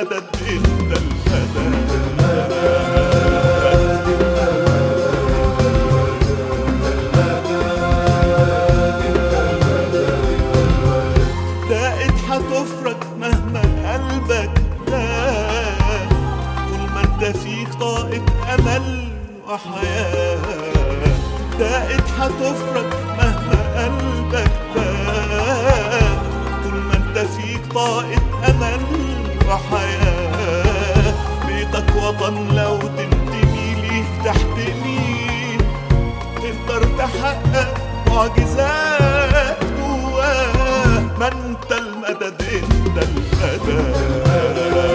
المدد انت المدد دقت هتفرج مهما قلبك داق طول ما انت فيك طاقة أمل وحياة دقت هتفرج مهما قلبك داق طول ما انت فيك طاقة أمل وحياة بيتك وطن لو تنتمي ليه تحتميه تقدر تحقق معجزات جواه ما انت المدد انت المدد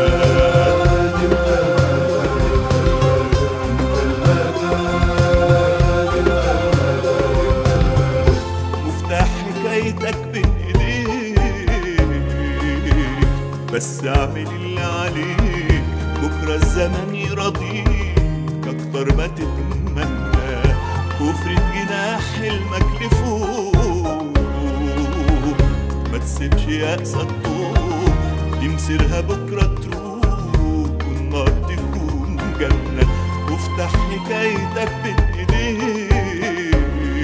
مفتاح حكايتك بين ايديك بس اعمل اللي عليك بكره الزمن يرضيك اكتر ما تتمنى وافرد جناح حلمك لفوق ما تسيبش يأسك طوق دي مصيرها بكرة تروق والنار تكون جنة وافتح حكايتك بين ايديك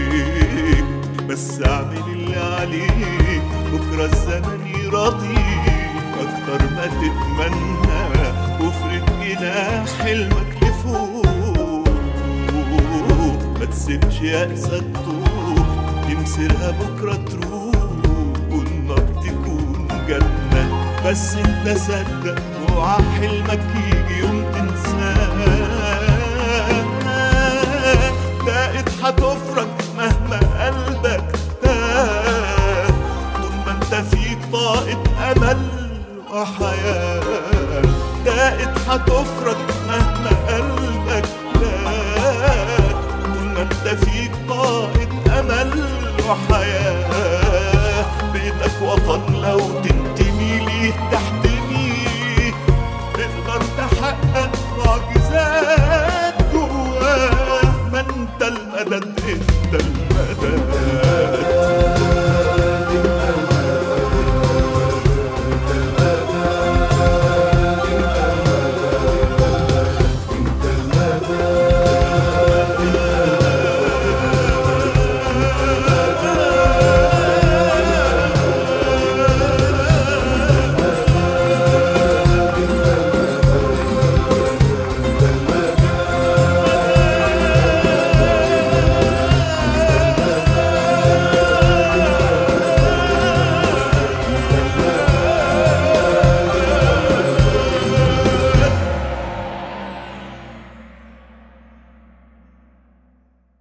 بس اعمل اللي عليك بكرة الزمن يرضيك اكتر ما تتمنى وافرد جناح حلمك لفوق ما تسيبش يأسك طوق يمسرها بكرة تروق والنار تكون جنة بس انت صدق اوعى حلمك يجي يوم تنساه دقت هتفرج مهما قلبك تاه طول ما انت فيك طاقة امل وحياة دقت هتفرج مهما قلبك تاه طول ما انت فيك طاقة امل وحياة بيتك وطن لو تنتمي ليه تحت